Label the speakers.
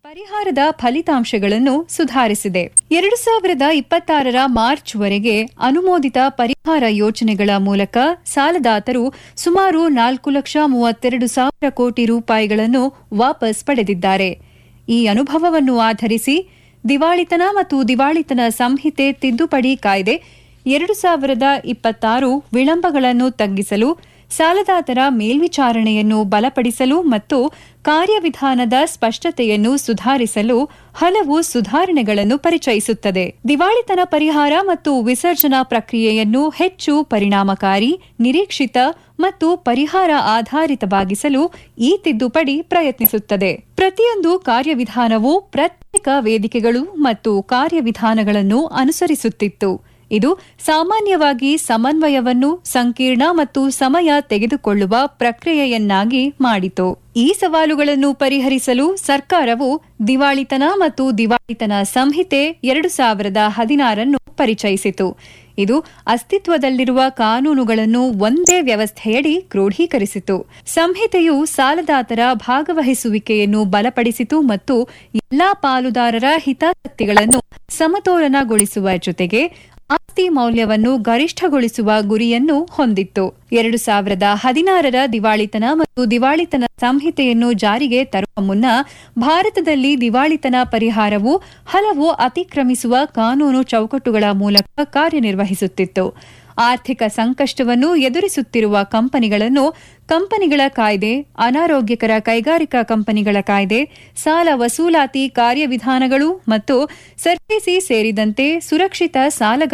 Speaker 1: ಪರಿಹಾರದ ಫಲಿತಾಂಶಗಳನ್ನು ಸುಧಾರಿಸಿದೆ ಎರಡು ಸಾವಿರದ ಇಪ್ಪತ್ತಾರರ ಮಾರ್ಚ್ವರೆಗೆ ಅನುಮೋದಿತ ಪರಿಹಾರ ಯೋಜನೆಗಳ ಮೂಲಕ ಸಾಲದಾತರು ಸುಮಾರು ನಾಲ್ಕು ಲಕ್ಷ ಮೂವತ್ತೆರಡು ಸಾವಿರ ಕೋಟಿ ರೂಪಾಯಿಗಳನ್ನು ವಾಪಸ್ ಪಡೆದಿದ್ದಾರೆ ಈ ಅನುಭವವನ್ನು ಆಧರಿಸಿ ದಿವಾಳಿತನ ಮತ್ತು ದಿವಾಳಿತನ ಸಂಹಿತೆ ತಿದ್ದುಪಡಿ ಕಾಯ್ದೆ ಎರಡು ಸಾವಿರದ ಇಪ್ಪತ್ತಾರು ವಿಳಂಬಗಳನ್ನು ತಗ್ಗಿಸಲು ಸಾಲದಾತರ ಮೇಲ್ವಿಚಾರಣೆಯನ್ನು ಬಲಪಡಿಸಲು ಮತ್ತು ಕಾರ್ಯವಿಧಾನದ ಸ್ಪಷ್ಟತೆಯನ್ನು ಸುಧಾರಿಸಲು ಹಲವು ಸುಧಾರಣೆಗಳನ್ನು ಪರಿಚಯಿಸುತ್ತದೆ ದಿವಾಳಿತನ ಪರಿಹಾರ ಮತ್ತು ವಿಸರ್ಜನಾ ಪ್ರಕ್ರಿಯೆಯನ್ನು ಹೆಚ್ಚು ಪರಿಣಾಮಕಾರಿ ನಿರೀಕ್ಷಿತ ಮತ್ತು ಪರಿಹಾರ ಆಧಾರಿತವಾಗಿಸಲು ಈ ತಿದ್ದುಪಡಿ ಪ್ರಯತ್ನಿಸುತ್ತದೆ ಪ್ರತಿಯೊಂದು ಕಾರ್ಯವಿಧಾನವು ಪ್ರತ್ಯೇಕ ವೇದಿಕೆಗಳು ಮತ್ತು ಕಾರ್ಯವಿಧಾನಗಳನ್ನು ಅನುಸರಿಸುತ್ತಿತ್ತು ಇದು ಸಾಮಾನ್ಯವಾಗಿ ಸಮನ್ವಯವನ್ನು ಸಂಕೀರ್ಣ ಮತ್ತು ಸಮಯ ತೆಗೆದುಕೊಳ್ಳುವ ಪ್ರಕ್ರಿಯೆಯನ್ನಾಗಿ ಮಾಡಿತು ಈ ಸವಾಲುಗಳನ್ನು ಪರಿಹರಿಸಲು ಸರ್ಕಾರವು ದಿವಾಳಿತನ ಮತ್ತು ದಿವಾಳಿತನ ಸಂಹಿತೆ ಎರಡು ಸಾವಿರದ ಹದಿನಾರನ್ನು ಪರಿಚಯಿಸಿತು ಇದು ಅಸ್ತಿತ್ವದಲ್ಲಿರುವ ಕಾನೂನುಗಳನ್ನು ಒಂದೇ ವ್ಯವಸ್ಥೆಯಡಿ ಕ್ರೋಢೀಕರಿಸಿತು ಸಂಹಿತೆಯು ಸಾಲದಾತರ ಭಾಗವಹಿಸುವಿಕೆಯನ್ನು ಬಲಪಡಿಸಿತು ಮತ್ತು ಎಲ್ಲಾ ಪಾಲುದಾರರ ಹಿತಾಸಕ್ತಿಗಳನ್ನು ಸಮತೋಲನಗೊಳಿಸುವ ಜೊತೆಗೆ ಆಸ್ತಿ ಮೌಲ್ಯವನ್ನು ಗರಿಷ್ಠಗೊಳಿಸುವ ಗುರಿಯನ್ನು ಹೊಂದಿತ್ತು ಎರಡು ಸಾವಿರದ ಹದಿನಾರರ ದಿವಾಳಿತನ ಮತ್ತು ದಿವಾಳಿತನ ಸಂಹಿತೆಯನ್ನು ಜಾರಿಗೆ ತರುವ ಮುನ್ನ ಭಾರತದಲ್ಲಿ ದಿವಾಳಿತನ ಪರಿಹಾರವು ಹಲವು ಅತಿಕ್ರಮಿಸುವ ಕಾನೂನು ಚೌಕಟ್ಟುಗಳ ಮೂಲಕ ಕಾರ್ಯನಿರ್ವಹಿಸುತ್ತಿತ್ತು ಆರ್ಥಿಕ ಸಂಕಷ್ಟವನ್ನು ಎದುರಿಸುತ್ತಿರುವ ಕಂಪನಿಗಳನ್ನು ಕಂಪನಿಗಳ ಕಾಯ್ದೆ ಅನಾರೋಗ್ಯಕರ ಕೈಗಾರಿಕಾ ಕಂಪನಿಗಳ ಕಾಯ್ದೆ ಸಾಲ ವಸೂಲಾತಿ ಕಾರ್ಯವಿಧಾನಗಳು ಮತ್ತು ಸರ್ಫೇಸಿ ಸೇರಿದಂತೆ ಸುರಕ್ಷಿತ ಸಾಲ